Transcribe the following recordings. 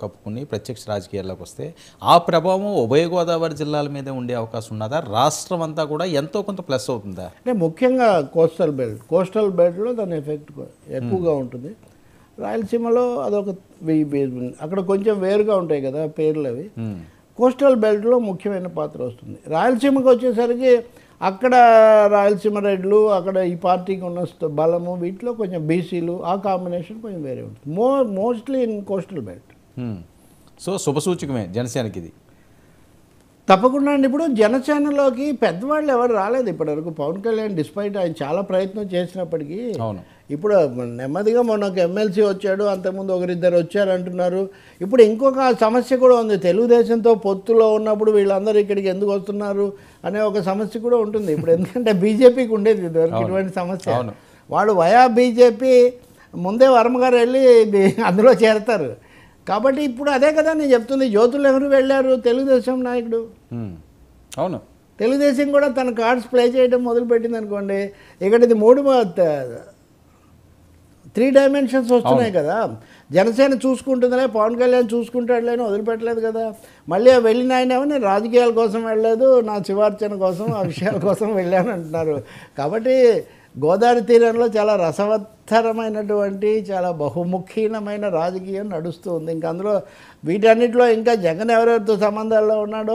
కప్పుకుని ప్రత్యక్ష రాజకీయాల్లోకి వస్తే ఆ ప్రభావం ఉభయ గోదావరి జిల్లాల మీదే ఉండే అవకాశం ఉన్నదా రాష్ట్రం అంతా కూడా ఎంతో కొంత ప్లస్ అవుతుందా అంటే ముఖ్యంగా కోస్టల్ బెల్ట్ కోస్టల్ బెల్ట్లో దాని ఎఫెక్ట్ ఎక్కువగా ఉంటుంది రాయలసీమలో అదొక వే- వే- అక్కడ కొంచెం వేరుగా ఉంటాయి కదా పేర్లు అవి మ్మ్. కోస్టల్ బెల్ట్లో ముఖ్యమైన పాత్ర వస్తుంది రాయలసీమకి వచ్చేసరికి అక్కడ రాయలసీమ రెడ్లు అక్కడ ఈ పార్టీకి ఉన్న స్థ- బలము వీటిలో కొంచెం బీసీలు ఆ కాంబినేషన్ కొంచెం వేరే ఉంటుంది మో mostly in coastal belt hmm. So శుభసూచకమే జనసేనకి ఇది తప్పకుండా అండి ఇప్పుడు జనసేనలోకి పెద్దవాళ్ళు ఎవరు రాలేదు ఇప్పటివరకు పవన్ కళ్యాణ్ డిస్పైట్ ఆయన చాలా ప్రయత్నం చేసినప్పటికీ అవును ఇప్పుడు నెమ్మదిగా మొన్న ఒక ఎమ్మెల్సీ వచ్చాడు అంతకుముందు ఒకరిద్దరు వచ్చారు అంటున్నారు ఇప్పుడు ఇంకొక సమస్య కూడా ఉంది తెలుగుదేశంతో పొత్తులో ఉన్నప్పుడు వీళ్ళందరూ ఇక్కడికి ఎందుకు వస్తున్నారు అనే ఒక సమస్య కూడా ఉంటుంది ఇప్పుడు ఎందుకంటే బీజేపీకి ఉండేది ఇదివరకు ఇటువంటి సమస్య అవును. వాడు వయా బీజేపీ ముందే వర్మ గారు వెళ్ళి ఇది అందులో చేరతారు కాబట్టి ఇప్పుడు అదే కదా నేను చెప్తుంది జ్యోతులు ఎవరు వెళ్ళారు తెలుగుదేశం నాయకుడు మ్మ్. అవును తెలుగుదేశం కూడా తన కార్డ్స్ ప్లే చేయడం మొదలుపెట్టింది అనుకోండి ఇక్కడ ఇది మూడు త్రీ డైమెన్షన్స్ వస్తున్నాయి కదా జనసేన చూసుకుంటుందిలే పవన్ కళ్యాణ్ చూసుకుంటాడులే అని వదిలిపెట్టలేదు కదా మళ్ళీ ఆ వెళ్ళిన ఆయన ఏమో నేను రాజకీయాల కోసం వెళ్ళలేదు నా శివార్చన కోసం ఆ విషయాల కోసం వెళ్ళాను అంటున్నారు కాబట్టి గోదావరి తీరంలో చాలా రసవత్తరమైనటువంటి చాలా బహుముఖీనమైన రాజకీయం నడుస్తూ ఉంది ఇంకా అందులో వీటన్నిటిలో ఇంకా జగన్ ఎవరెవరితో సంబంధాల్లో ఉన్నాడో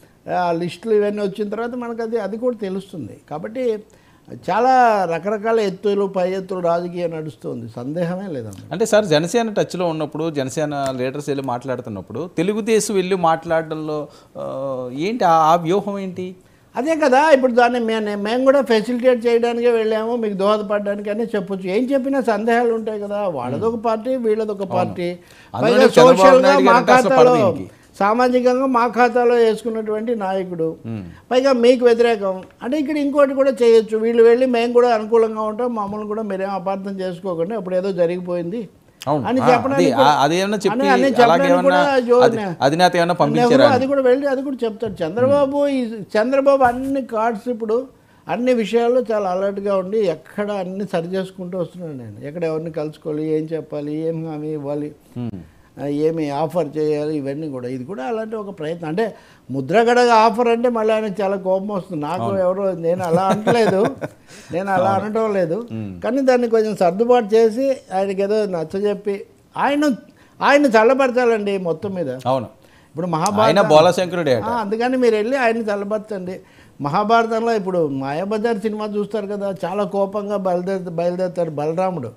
ఆ లిస్టులు ఇవన్నీ వచ్చిన తర్వాత మనకు అది అది కూడా తెలుస్తుంది కాబట్టి చాలా రకరకాల ఎత్తులు పై ఎత్తులు రాజకీయం నడుస్తుంది సందేహమే లేదన్న అంటే సార్ జనసేన టచ్లో ఉన్నప్పుడు జనసేన లీడర్స్ వెళ్ళి మాట్లాడుతున్నప్పుడు తెలుగుదేశం వెళ్ళి మాట్లాడడంలో ఆ, ఏంటి ఆ ఆ వ్యూహం ఏంటి అదే కదా ఇప్పుడు దాన్ని మేము మేము కూడా ఫెసిలిటేట్ చేయడానికే వెళ్ళాము మీకు దోహదపడడానికి అని చెప్పొచ్చు ఏం చెప్పినా సందేహాలు ఉంటాయి కదా వాళ్ళదొక పార్టీ వీళ్ళదొక పార్టీ అందులోనే పైగా చంద్రబాబు సోషల్గా నాయుడు మా గారంటే అసలు ఖాతాలో పడదు ఈయనకి. సామాజికంగా మా ఖాతాలో వేసుకున్నటువంటి నాయకుడు పైగా మీకు వ్యతిరేకం అంటే ఇక్కడ ఇంకోటి కూడా చేయొచ్చు వీళ్ళు వెళ్ళి మేము కూడా అనుకూలంగా ఉంటాం మమ్మల్ని కూడా మీరేం అపార్థం చేసుకోకండి అప్పుడు ఏదో జరిగిపోయింది అవును అని ఆ, చెప్పడానికి అది- కూడా- ఆ- అదేమన్నా చెప్పి అని- అని అలాగే చెప్పడానికి ఏమన్నా కూడా జో- అది- అధినేత ఏమన్నా నెహ్రూ పంపించారా అది కూడా వెళ్ళి అది కూడా చెప్తాడు చంద్రబాబు ఈ చంద్రబాబు అన్ని కార్డ్స్ ఇప్పుడు అన్ని విషయాల్లో చాలా అలర్ట్గా ఉండి ఎక్కడ అన్ని సరి చేసుకుంటూ వస్తున్నాడు నేను ఎక్కడ ఎవరిని కలుసుకోవాలి ఏం చెప్పాలి ఏం హామీ ఇవ్వాలి మ్మ్. ఆ, ఏమి ఆఫర్ చేయాలి ఇవన్నీ కూడా ఇది కూడా అలాంటి ఒక ప్రయత్నం అంటే ముద్రగడ ఆఫర్ అంటే మళ్ళీ ఆయనకు చాలా కోపం వస్తుంది నాకు ఎవరో నేను అలా అనట్లేదు నేను అలా అనటం లేదు కానీ దాన్ని కొంచెం సర్దుబాటు చేసి ఆయనకి ఏదో నచ్చజెప్పి ఆయన ఆయన చల్లబరచాలండి మొత్తం మీద అవును ఇప్పుడు ఆయన మహాభారత బోలశంకరుడే అట ఆ, అందుకని మీరు వెళ్ళి ఆయన చల్లబరచండి మహాభారతంలో ఇప్పుడు మాయాబజార్ సినిమా చూస్తారు కదా చాలా కోపంగా బయలుదేరు బయలుదేరుతాడు బలరాముడు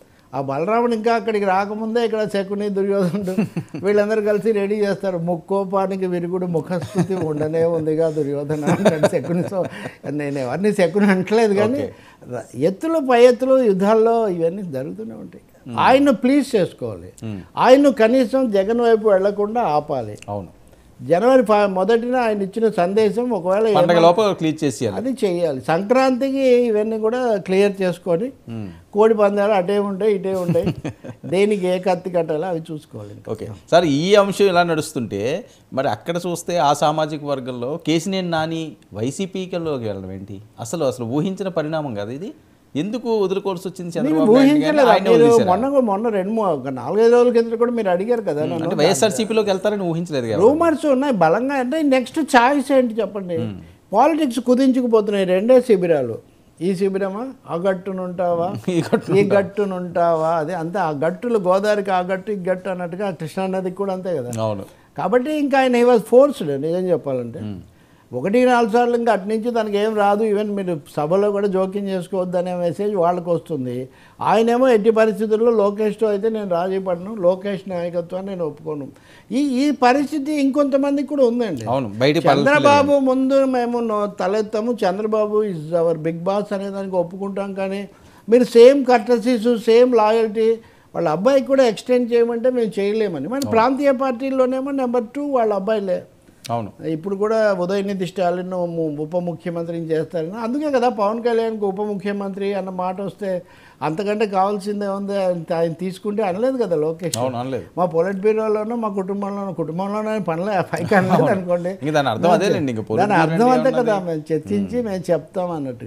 ఆ బలరాముడు ఇంకా అక్కడికి రాకముందే ఇక్కడ శకుని దుర్యోధనుడు వీళ్ళందరూ కలిసి రెడీ చేస్తారు ముక్కోపానికి విరుగుడు ముఖస్థుతి ఉండనే ఉందిగా దుర్యోధన అంటాడు శకుని సో నేను ఎవరిని శకుని అంటలేదు కానీ ర- ఎత్తులు పై ఎత్తులు యుద్ధాల్లో ఇవన్నీ జరుగుతూనే ఉంటాయి ఆయన్ను ప్లీజ్ చేసుకోవాలి ఆయన్ను కనీసం జగన్ వైపు వెళ్లకుండా ఆపాలి అవును జనవరి ఫ- మొదటిన ఆయన ఇచ్చిన సందేశం ఒకవేళ పండగ ఏమన్నా- లోపల క్లీన్ చేసేయాలి అది చేయాలి సంక్రాంతికి ఇవన్నీ కూడా క్లియర్ చేసుకొని కోడి పందాలు అటే ఉంటాయి ఇటే ఉంటాయి దేనికి ఏ కత్తి కట్టాలో అవి చూసుకోవాలి ఇంకా. ఓకే సార్ ఈ అంశం ఇలా నడుస్తుంటే మరి అక్కడ చూస్తే ఆ సామాజిక వర్గంలో కేసినేని నాని వైసీపీలోకి వెళ్ళడం ఏంటి అసలు అసలు ఊహించిన పరిణామం కదా ఇది ఎందుకు వదులుకోవాల్సి వచ్చింది నేను చంద్రబాబు నాయుడు గారిని? ఊహించలేదు ఆయనే మీరు వదిలేశారా? మొన్న మొన్న రెండు మూ- ఒక నాలుగైదు రోజుల కింద కూడా మీరు అడిగారు కదా నన్ను. అంటే వైఎస్ఆర్సీపీలోకి వెళ్తారని ఊహించలేదు కదా రూమర్స్ ఉన్నాయి బలంగా అంటే నెక్స్ట్ ఛాయిస్ ఏంటి చెప్పండి పాలిటిక్స్ కుదించుకుపోతున్నాయి రెండే శిబిరాలు ఈ శిబిరమా ఆ గట్టునుంటావా ఈ గట్టున ఈ గట్టునుంటావా అదే అంతే ఆ గట్టులు గోదావరికి ఆ గట్టు ఈ గట్టు అన్నట్టుగా కృష్ణానదికి కూడా అంతే కదా అవును కాబట్టి ఇంకా ఆయన వాజ్ ఫోర్స్డ్ నిజం చెప్పాలంటే ఒకటి నాలుగు సార్లు ఇంకా అటు నుంచి తనకి ఏం రాదు ఈవెన్ మీరు సభలో కూడా జోక్యం చేసుకోవద్దు అనే మెసేజ్ వాళ్ళకి వస్తుంది ఆయనేమో ఎట్టి పరిస్థితుల్లో లోకేష్తో అయితే నేను రాజీ పడను లోకేష్ నాయకత్వాన్ని నేను ఒప్పుకోను ఈ ఈ పరిస్థితి ఇంకొంతమందికి కూడా ఉందండి అవును బయట చంద్రబాబు ముందు మేము నో- తలెత్తాము Chandrababu is our big boss అనే దానికి ఒప్పుకుంటాం కానీ మీరు సేమ్ కర్టసీస్ సేమ్ లాయల్టీ వాళ్ళ అబ్బాయికి కూడా ఎక్స్టెండ్ చేయమంటే మేము చేయలేమని మన ప్రాంతీయ పార్టీల్లోనేమో నెంబర్ టూ వాళ్ళ అబ్బాయిలే అవును ఇప్పుడు కూడా ఉదయనిధి స్టాలిన్ ము- ఉప ముఖ్యమంత్రిని చేస్తారని అందుకే కదా పవన్ కళ్యాణ్కి ఉప ముఖ్యమంత్రి అన్న మాట వస్తే అంతకంటే కావాల్సిందే ఉంది ఆయన- ఆయన తీసుకుంటే అనలేదు కదా లోకేష్ అవును అనలేదు మా పొలిట్ బ్యూరోలోనూ మా కుటుంబంలోనూ కుటుంబంలోనే పనులే పైకి అనలేదు అనుకోండి ఇంక దాని అర్థం అదేలేండి ఇంక పొలిట్ దాని బ్యూరో అర్థం అంటే అంతే కదా మేము చర్చించి మేము చెప్తాం అన్నట్టుగా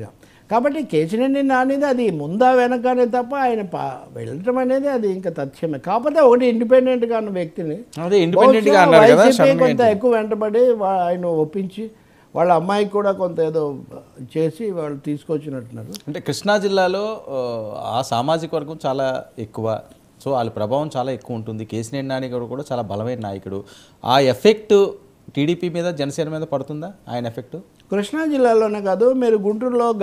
కాబట్టి కేసినేని నానిది అది ముందా వెనకనే తప్ప ఆయన పా వెళ్ళటం అనేది అది ఇంకా తథ్యమే కాకపోతే ఒకటి ఇండిపెండెంట్గా ఉన్న వ్యక్తిని అదే independent గా బహుశా అన్నారు కదా, వైసీపీ sudden గా కొంత ఎక్కువ వెంటబడి వా- ఆయన ఒప్పించి వాళ్ళ అమ్మాయికి కూడా కొంత ఏదో చేసి వాళ్ళు తీసుకొచ్చినట్టున్నారు అంటే కృష్ణా జిల్లాలో ఆ, ఆ సామాజిక వర్గం చాలా ఎక్కువ సో వాళ్ళ ప్రభావం చాలా ఎక్కువ ఉంటుంది కేసినేని నాని గారు కూడా చాలా బలమైన నాయకుడు ఆ ఎఫెక్ట్ టీడీపీ మీద జనసేన మీద పడుతుందా ఆయన ఎఫెక్ట్ కృష్ణా జిల్లాలోనే కాదు మీరు గుంటూరులో